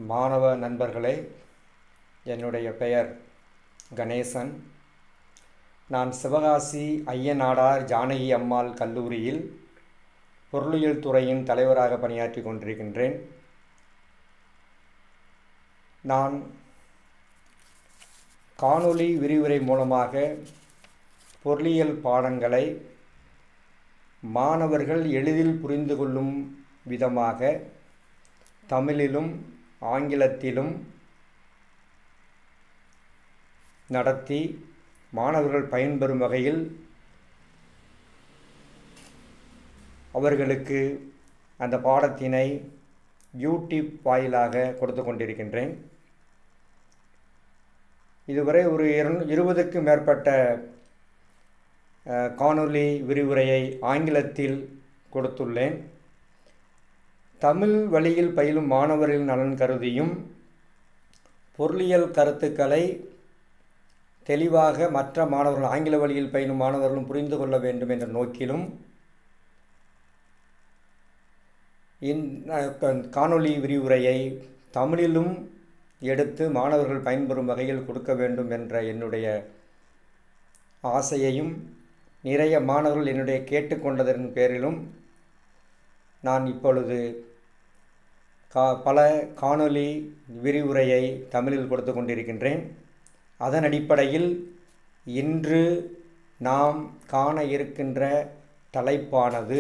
மாணவ நண்பர்களே என்னுடைய பெயர் கணேசன் நான் சிவகாசி ஐயனாடார் ஜானகி அம்மாள் கல்லூரியில் பொருளியல் துறையின் தலைவராக பணியாற்றி கொண்டிருக்கின்றேன் நான் காணொளி விரிவுரை மூலமாக பொருளியல் பாடங்களை மாணவர்கள் எளிதில் புரிந்து கொள்ளும் விதமாக தமிழிலும் ஆங்கிலத்திலும் நடத்தி மாணவர்கள் பயன்பெறும் வகையில் அவர்களுக்கு அந்த பாடத்தினை யூடியூப் வாயிலாக கொடுத்து கொண்டிருக்கின்றேன் இதுவரை ஒரு இரு இருபதுக்கு மேற்பட்ட காணொளி விரிவுரையை ஆங்கிலத்தில் கொடுத்துள்ளேன் தமிழ் வழியில் பயிலும் மாணவர்களின் நலன் கருதியும் பொருளியல் கருத்துக்களை தெளிவாக மற்ற மாணவர்கள் ஆங்கில வழியில் பயிலும் மாணவர்களும் புரிந்து கொள்ள வேண்டும் என்ற நோக்கிலும் இந்த காணொளி விரிவுரையை தமிழிலும் எடுத்து மாணவர்கள் பயன்பெறும் வகையில் கொடுக்க வேண்டும் என்ற என்னுடைய ஆசையையும் நிறைய மாணவர்கள் என்னுடைய கேட்டுக்கொண்டதன் பேரிலும் நான் இப்பொழுது கா பல காணொளி விரிவுரையை தமிழில் கொடுத்து கொண்டிருக்கின்றேன் அதன் அடிப்படையில் இன்று நாம் காண இருக்கின்ற தலைப்பானது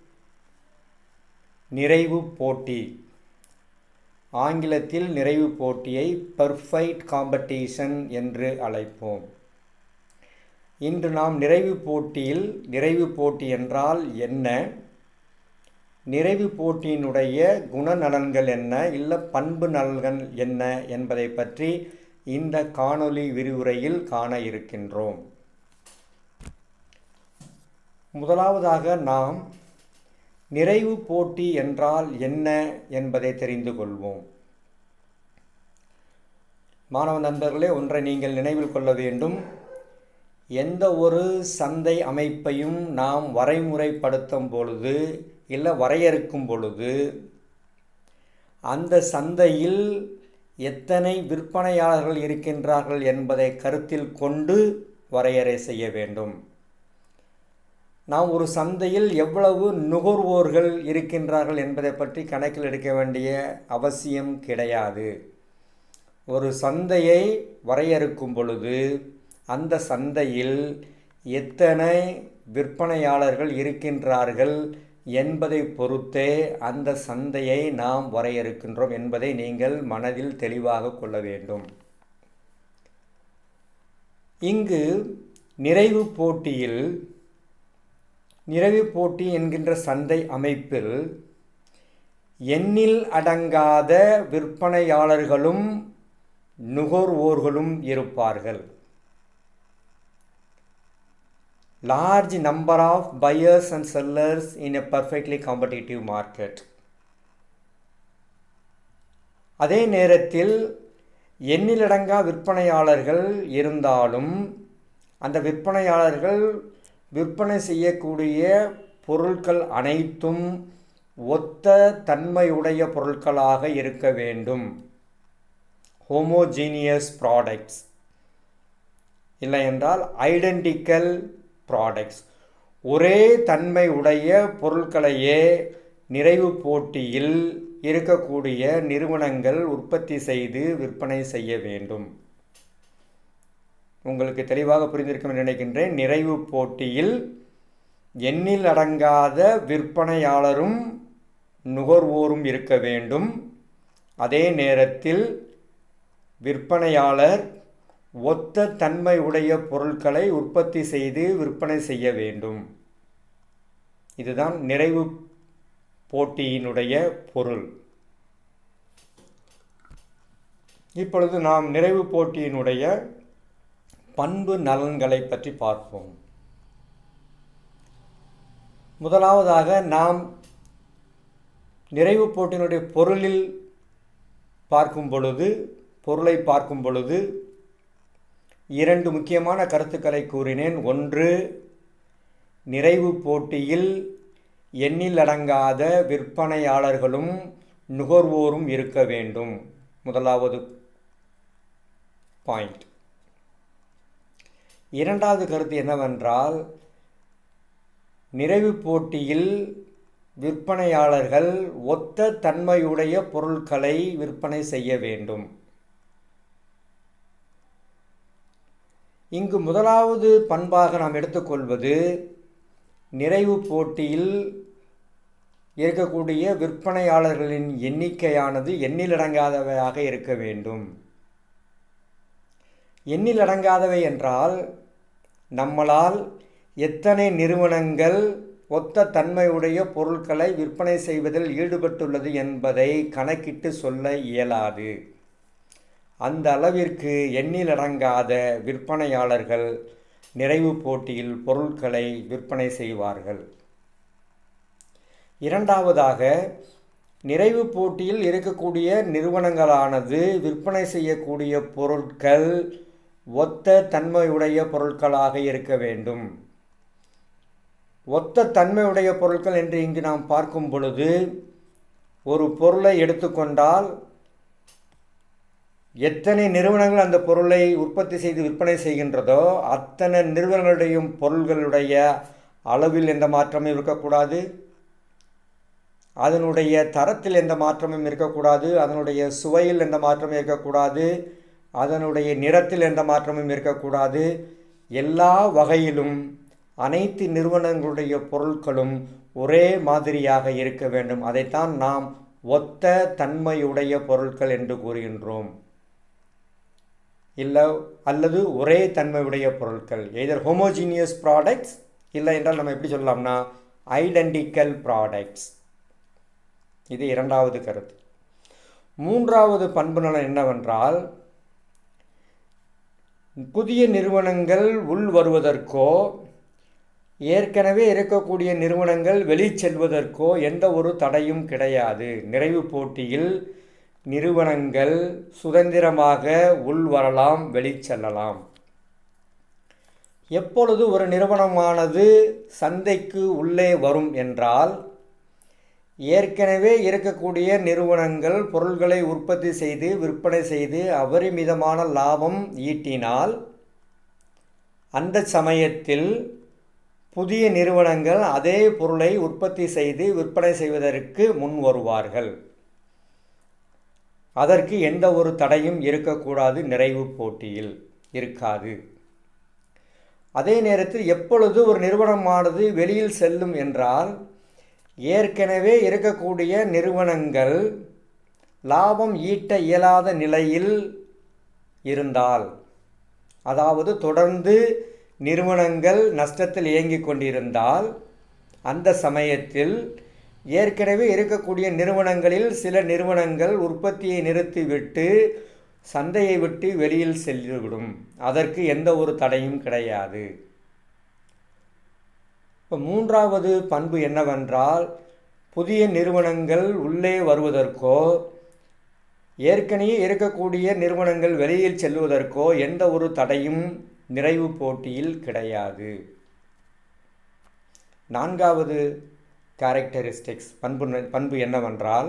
நிறைவு போட்டி ஆங்கிலத்தில் நிறைவு போட்டியை பர்ஃபெக்ட் காம்படிஷன் என்று அழைப்போம் இன்று நாம் நிறைவு போட்டியில் நிறைவு போட்டி என்றால் என்ன நிறைவு போட்டியினுடைய குணநலன்கள் என்ன இல்லை பண்பு நலன்கள் என்ன என்பதை பற்றி இந்த காணொளி விரிவுரையில் காண இருக்கின்றோம் முதலாவதாக நாம் நிறைவு போட்டி என்றால் என்ன என்பதை தெரிந்து கொள்வோம் மாணவ நண்பர்களே ஒன்றை நீங்கள் நினைவில் கொள்ள வேண்டும் எந்த ஒரு சந்தை அமைப்பையும் நாம் வரைமுறைப்படுத்தும் பொழுது இல்லை வரையறுக்கும் பொழுது அந்த சந்தையில் எத்தனை விற்பனையாளர்கள் இருக்கின்றார்கள் என்பதை கருத்தில் கொண்டு வரையறை செய்ய வேண்டும் நாம் ஒரு சந்தையில் எவ்வளவு நுகர்வோர்கள் இருக்கின்றார்கள் என்பதை பற்றி கணக்கில் எடுக்க வேண்டிய அவசியம் கிடையாது ஒரு சந்தையை வரையறுக்கும் பொழுது அந்த சந்தையில் எத்தனை விற்பனையாளர்கள் இருக்கின்றார்கள் என்பதை பொறுத்தே அந்த சந்தையை நாம் வரையறுக்கின்றோம் என்பதை நீங்கள் மனதில் தெளிவாக கொள்ள வேண்டும் இங்கு நிறைவு போட்டியில் நிறைவு போட்டி என்கின்ற சந்தை அமைப்பில் எண்ணில் அடங்காத விற்பனையாளர்களும் நுகர்வோர்களும் இருப்பார்கள் large number of buyers and sellers in a perfectly competitive market அதே நேரத்தில் எண்ணிலடங்கா விற்பனையாளர்கள் இருந்தாலும் அந்த விற்பனையாளர்கள் விற்பனை செய்யக்கூடிய பொருட்கள் அனைத்தும் ஒத்த தன்மையுடைய பொருட்களாக இருக்க வேண்டும் ஹோமோஜீனியஸ் ப்ராடக்ட்ஸ் இல்லை என்றால் ஐடென்டிக்கல் ப்ராடக்ட்ஸ் ஒரே தன்மை உடைய பொருட்களையே நிறைவு போட்டியில் இருக்கக்கூடிய நிறுவனங்கள் உற்பத்தி செய்து விற்பனை செய்ய வேண்டும் உங்களுக்கு தெளிவாக புரிந்திருக்கும் நினைக்கின்றேன் நிறைவு போட்டியில் எண்ணில் அடங்காத விற்பனையாளரும் நுகர்வோரும் இருக்க வேண்டும் அதே நேரத்தில் விற்பனையாளர் ஒத்த தன்மை உடைய பொருட்களை உற்பத்தி செய்து விற்பனை செய்ய வேண்டும் இதுதான் நிறைவு போட்டியினுடைய பொருள் இப்பொழுது நாம் நிறைவு போட்டியினுடைய பண்பு நலன்களை பற்றி பார்ப்போம் முதலாவதாக நாம் நிறைவு போட்டியினுடைய பொருளில் பார்க்கும் பொழுது பொருளை பார்க்கும் பொழுது இரண்டு முக்கியமான கருத்துக்களை கூறினேன் ஒன்று நிறைவு போட்டியில் எண்ணில் அடங்காத விற்பனையாளர்களும் நுகர்வோரும் இருக்க வேண்டும் முதலாவது பாயிண்ட் இரண்டாவது கருத்து என்னவென்றால் நிறைவு போட்டியில் விற்பனையாளர்கள் ஒத்த தன்மையுடைய பொருட்களை விற்பனை செய்ய வேண்டும் இங்கு முதலாவது பண்பாக நாம் எடுத்துக்கொள்வது நிறைவு போட்டியில் இருக்கக்கூடிய விற்பனையாளர்களின் எண்ணிக்கையானது எண்ணிலடங்காதவையாக இருக்க வேண்டும் எண்ணிலடங்காதவை என்றால் நம்மளால் எத்தனை நிறுவனங்கள் ஒத்த தன்மையுடைய பொருட்களை விற்பனை செய்வதில் ஈடுபட்டுள்ளது என்பதை கணக்கிட்டு சொல்ல இயலாது அந்த அளவிற்கு எண்ணிலடங்காத விற்பனையாளர்கள் நிறைவு போட்டியில் பொருட்களை விற்பனை செய்வார்கள் இரண்டாவதாக நிறைவு போட்டியில் இருக்கக்கூடிய நிறுவனங்களானது விற்பனை செய்யக்கூடிய பொருட்கள் ஒத்த தன்மையுடைய பொருட்களாக இருக்க வேண்டும் ஒத்த தன்மையுடைய பொருட்கள் என்று இங்கு நாம் பார்க்கும் பொழுது ஒரு பொருளை எடுத்துக்கொண்டால் எத்தனை நிறுவனங்கள் அந்த பொருளை உற்பத்தி செய்து விற்பனை செய்கின்றதோ அத்தனை நிறுவனங்களுடைய பொருள்களுடைய அளவில் எந்த மாற்றமும் இருக்கக்கூடாது அதனுடைய தரத்தில் எந்த மாற்றமும் இருக்கக்கூடாது அதனுடைய சுவையில் எந்த மாற்றமும் இருக்கக்கூடாது அதனுடைய நிறத்தில் எந்த மாற்றமும் இருக்கக்கூடாது எல்லா வகையிலும் அனைத்து நிறுவனங்களுடைய பொருட்களும் ஒரே மாதிரியாக இருக்க வேண்டும் அதைத்தான் நாம் ஒத்த தன்மையுடைய பொருட்கள் என்று கூறுகின்றோம் இல்லை அல்லது ஒரே தன்மையுடைய பொருட்கள் எதர் ஹோமோஜீனியஸ் ப்ராடக்ட்ஸ் இல்லை என்றால் நம்ம எப்படி சொல்லலாம்னா ஐடென்டிக்கல் ப்ராடக்ட்ஸ் இது இரண்டாவது கருத்து மூன்றாவது பண்பு நலன் என்னவென்றால் புதிய நிறுவனங்கள் உள் வருவதற்கோ ஏற்கனவே இருக்கக்கூடிய நிறுவனங்கள் வெளி செல்வதற்கோ எந்த ஒரு தடையும் கிடையாது நிறைவு போட்டியில் நிறுவனங்கள் சுதந்திரமாக உள் வரலாம் வெளிச்செல்லலாம் எப்பொழுது ஒரு நிறுவனமானது சந்தைக்கு உள்ளே வரும் என்றால் ஏற்கனவே இருக்கக்கூடிய நிறுவனங்கள் பொருள்களை உற்பத்தி செய்து விற்பனை செய்து அபரிமிதமான லாபம் ஈட்டினால் அந்த சமயத்தில் புதிய நிறுவனங்கள் அதே பொருளை உற்பத்தி செய்து விற்பனை செய்வதற்கு முன் வருவார்கள் அதற்கு எந்த ஒரு தடையும் இருக்கக்கூடாது நிறைவு போட்டியில் இருக்காது அதே நேரத்தில் எப்பொழுது ஒரு நிறுவனமானது வெளியில் செல்லும் என்றால் ஏற்கனவே இருக்கக்கூடிய நிறுவனங்கள் லாபம் ஈட்ட இயலாத நிலையில் இருந்தால் அதாவது தொடர்ந்து நிறுவனங்கள் நஷ்டத்தில் இயங்கிக் கொண்டிருந்தால் அந்த சமயத்தில் ஏற்கனவே இருக்கக்கூடிய நிறுவனங்களில் சில நிறுவனங்கள் உற்பத்தியை நிறுத்திவிட்டு சந்தையை விட்டு வெளியில் செல்லிவிடும் அதற்கு எந்த ஒரு தடையும் கிடையாது இப்போ மூன்றாவது பண்பு என்னவென்றால் புதிய நிறுவனங்கள் உள்ளே வருவதற்கோ ஏற்கனவே இருக்கக்கூடிய நிறுவனங்கள் வெளியில் செல்வதற்கோ எந்த ஒரு தடையும் நிறைவு போட்டியில் கிடையாது நான்காவது கேரக்டரிஸ்டிக்ஸ் பண்பு பண்பு என்னவென்றால்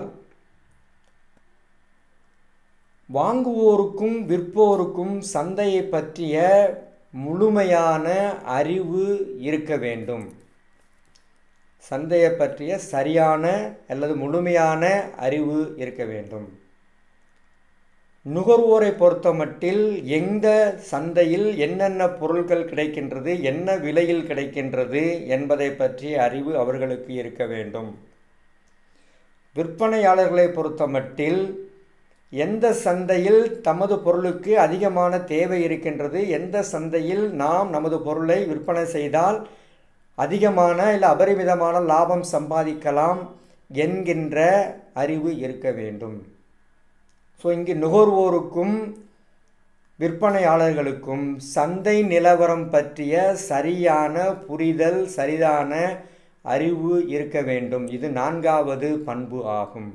வாங்குவோருக்கும் விற்போருக்கும் சந்தையை பற்றிய முழுமையான அறிவு இருக்க வேண்டும் சந்தையை பற்றிய சரியான அல்லது முழுமையான அறிவு இருக்க வேண்டும் நுகர்வோரை பொறுத்தமட்டில் எந்த சந்தையில் என்னென்ன பொருட்கள் கிடைக்கின்றது என்ன விலையில் கிடைக்கின்றது என்பதை பற்றிய அறிவு அவர்களுக்கு இருக்க வேண்டும் விற்பனையாளர்களை பொறுத்தமட்டில் எந்த சந்தையில் தமது பொருளுக்கு அதிகமான தேவை இருக்கின்றது எந்த சந்தையில் நாம் நமது பொருளை விற்பனை செய்தால் அதிகமான இல்லை அபரிமிதமான லாபம் சம்பாதிக்கலாம் என்கின்ற அறிவு இருக்க வேண்டும் ஸோ இங்கு நுகர்வோருக்கும் விற்பனையாளர்களுக்கும் சந்தை நிலவரம் பற்றிய சரியான புரிதல் சரியான அறிவு இருக்க வேண்டும் இது நான்காவது பண்பு ஆகும்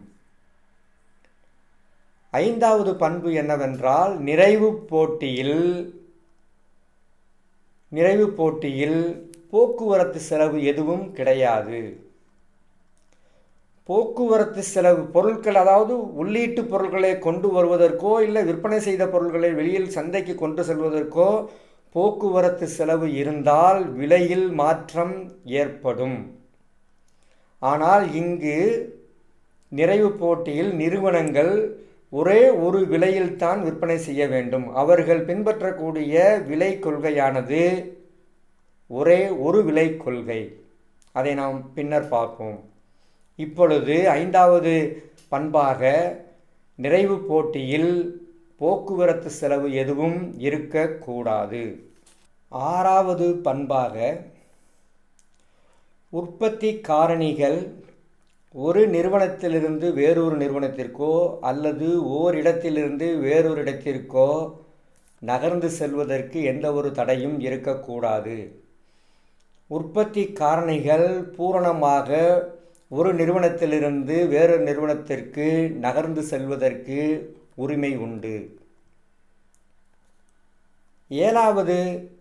ஐந்தாவது பண்பு என்னவென்றால் நிறைவு போட்டியில் நிறைவு போட்டியில் போக்குவரத்து செலவு எதுவும் கிடையாது போக்குவரத்து செலவு பொருட்கள் அதாவது உள்ளீட்டு பொருட்களை கொண்டு வருவதற்கோ இல்லை விற்பனை செய்த பொருட்களை வெளியில் சந்தைக்கு கொண்டு செல்வதற்கோ போக்குவரத்து செலவு இருந்தால் விலையில் மாற்றம் ஏற்படும் ஆனால் இங்கு நிறைவு போட்டியில் நிறுவனங்கள் ஒரே ஒரு விலையில்தான் விற்பனை செய்ய வேண்டும் அவர்கள் பின்பற்றக்கூடிய விலை கொள்கையானது ஒரே ஒரு விலை கொள்கை அதை நாம் பின்னர் பார்ப்போம் இப்பொழுது ஐந்தாவது பண்பாக நிறைவு போட்டியில் போக்குவரத்து செலவு எதுவும் இருக்கக்கூடாது ஆறாவது பண்பாக உற்பத்தி காரணிகள் ஒரு நிறுவனத்திலிருந்து வேறொரு நிறுவனத்திற்கோ அல்லது ஓரிடத்திலிருந்து வேறொரு இடத்திற்கோ நகர்ந்து செல்வதற்கு எந்த ஒரு தடையும் இருக்கக்கூடாது உற்பத்தி காரணிகள் பூரணமாக ஒரு நிறுவனத்திலிருந்து வேறொரு நிறுவனத்திற்கு நகர்ந்து செல்வதற்கு உரிமை உண்டு ஏழாவது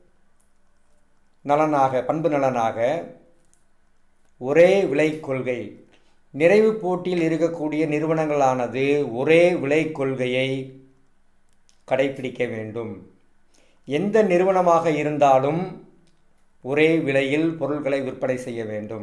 நலனாக பண்பு நலனாக ஒரே விலை கொள்கை நிறைவு போட்டியில் இருக்கக்கூடிய நிறுவனங்களானது ஒரே விலை கொள்கையை கடைபிடிக்க வேண்டும் எந்த நிறுவனமாக இருந்தாலும் ஒரே விலையில் பொருட்களை விற்பனை செய்ய வேண்டும்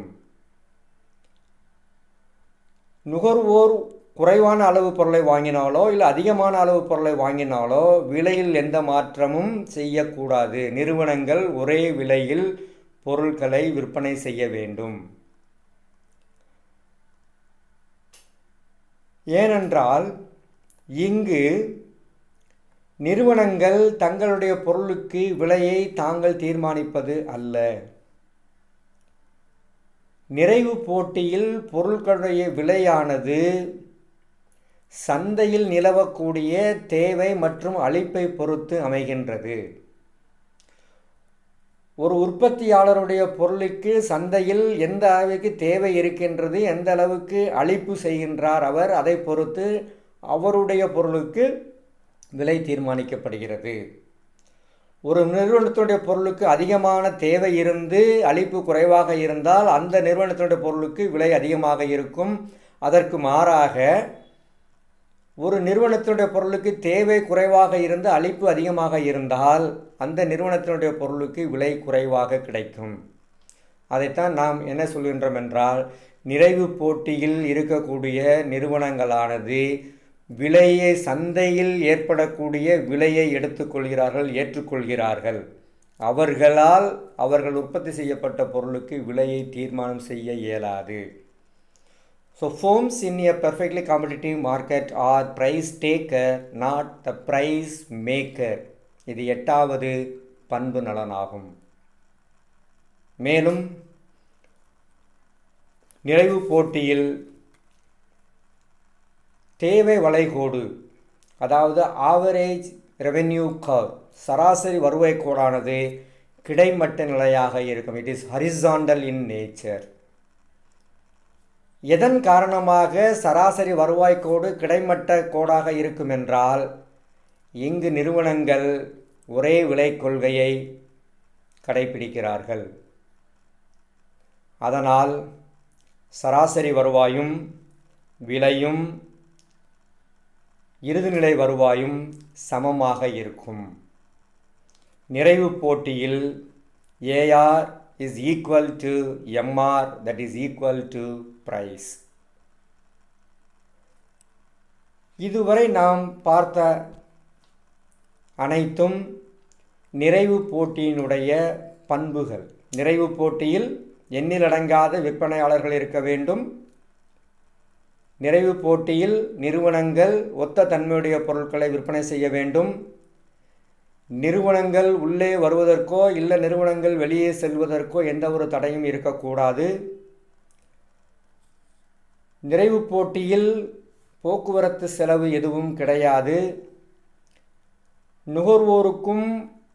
நுகர்வோர் குறைவான அளவு பொருளை வாங்கினாலோ இல்லை அதிகமான அளவு பொருளை வாங்கினாலோ விலையில் எந்த மாற்றமும் செய்யக்கூடாது நிறுவனங்கள் ஒரே விலையில் பொருட்களை விற்பனை செய்ய வேண்டும் ஏனென்றால் இங்கு நிறுவனங்கள் தங்களுடைய பொருளுக்கு விலையை தாங்கள் தீர்மானிப்பது அல்ல நிறைவு போட்டியில் பொருட்களுடைய விலையானது சந்தையில் நிலவக்கூடிய தேவை மற்றும் அளிப்பை பொறுத்து அமைகின்றது ஒரு உற்பத்தியாளருடைய பொருளுக்கு சந்தையில் எந்த அளவுக்கு தேவை இருக்கின்றது எந்த அளவுக்கு அளிப்பு செய்கின்றார் அவர் அதை பொறுத்து அவருடைய பொருளுக்கு விலை தீர்மானிக்கப்படுகிறது ஒரு நிறுவனத்துடைய பொருளுக்கு அதிகமான தேவை இருந்து அளிப்பு குறைவாக இருந்தால் அந்த நிறுவனத்தினுடைய பொருளுக்கு விலை அதிகமாக இருக்கும் அதற்கு மாறாக ஒரு நிறுவனத்தினுடைய பொருளுக்கு தேவை குறைவாக இருந்து அளிப்பு அதிகமாக இருந்தால் அந்த நிறுவனத்தினுடைய பொருளுக்கு விலை குறைவாக கிடைக்கும் அதைத்தான் நாம் என்ன சொல்கின்றோம் என்றால் நிறைவு போட்டியில் இருக்கக்கூடிய நிறுவனங்களானது விலையை சந்தையில் ஏற்படக்கூடிய விலையை எடுத்துக்கொள்கிறார்கள் ஏற்றுக்கொள்கிறார்கள் அவர்களால் அவர்கள் உற்பத்தி செய்யப்பட்ட பொருளுக்கு விலையை தீர்மானம் செய்ய இயலாது so firms in a perfectly competitive market are price taker not the price maker இது எட்டாவது பண்பு நலனாகும் மேலும் நிறைவு போட்டியில் தேவை வளைகோடு அதாவது ஆவரேஜ் ரெவென்யூ கர்வ் சராசரி வருவாய் கோடானது கிடைமட்ட நிலையாக இருக்கும் it is horizontal in nature எதன் காரணமாக சராசரி வருவாய் கோடு கிடைமட்ட கோடாக இருக்கும் என்றால் இங்கு நிறுவனங்கள் ஒரே விலை கொள்கையை கடைபிடிக்கிறார்கள் அதனால் சராசரி வருவாயும் விலையும் இறுதிநிலை வருவாயும் சமமாக இருக்கும் நிறைவு போட்டியில் AR is equal to MR that is equal to price இதுவரை நாம் பார்த்த அனைத்தும் நிறைவு போட்டியினுடைய பண்புகள் நிறைவு போட்டியில் எண்ணிலடங்காத விற்பனையாளர்கள் இருக்க வேண்டும் நிறைவு போட்டியில் நிறுவனங்கள் ஒத்த தன்மையுடைய பொருட்களை விற்பனை செய்ய வேண்டும் நிறுவனங்கள் உள்ளே வருவதற்கோ இல்லை நிறுவனங்கள் வெளியே செல்வதற்கோ எந்த ஒரு தடையும் இருக்கக்கூடாது நிறைவு போட்டியில் போக்குவரத்து செலவு எதுவும் கிடையாது நுகர்வோருக்கும்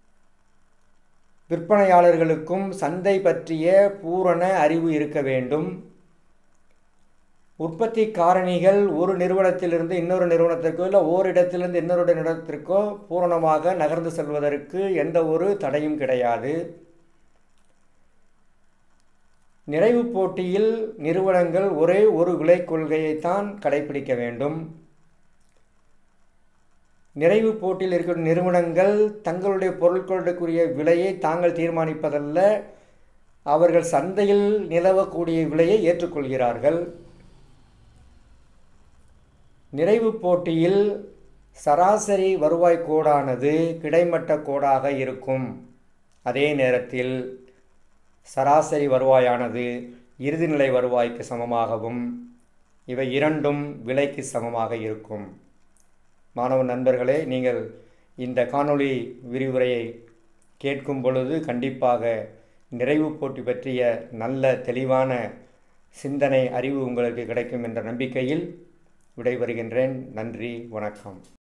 விற்பனையாளர்களுக்கும் சந்தை பற்றிய பூரண அறிவு இருக்க வேண்டும் உற்பத்தி காரணிகள் ஒரு நிறுவனத்திலிருந்து இன்னொரு நிறுவனத்திற்கோ இல்லை ஓரிடத்திலிருந்து இன்னொரு இடத்திற்கோ பூரணமாக நகர்ந்து செல்வதற்கு எந்த ஒரு தடையும் கிடையாது நிறைவு போட்டியில் நிறுவனங்கள் ஒரே ஒரு விலை கொள்கையைத்தான் கடைபிடிக்க வேண்டும் நிறைவு போட்டியில் இருக்கிற நிறுவனங்கள் தங்களுடைய பொருட்களுக்குரிய விலையை தாங்கள் தீர்மானிப்பதல்ல அவர்கள் சந்தையில் நிலவக்கூடிய விலையை ஏற்றுக்கொள்கிறார்கள் நிறைவு போட்டியில் சராசரி வருவாய் கோடானது கிடைமட்ட கோடாக இருக்கும் அதே நேரத்தில் சராசரி வருவாயானது இறுதிநிலை வருவாய்க்கு சமமாகவும் இவை இரண்டும் விலைக்கு சமமாக இருக்கும் மாணவ நண்பர்களே நீங்கள் இந்த காணொளி விரிவுரையை கேட்கும் பொழுது கண்டிப்பாக நிறைவு போட்டி பற்றிய நல்ல தெளிவான சிந்தனை அறிவு உங்களுக்கு கிடைக்கும் என்ற நம்பிக்கையில் விடைபெறுகின்றேன் நன்றி வணக்கம்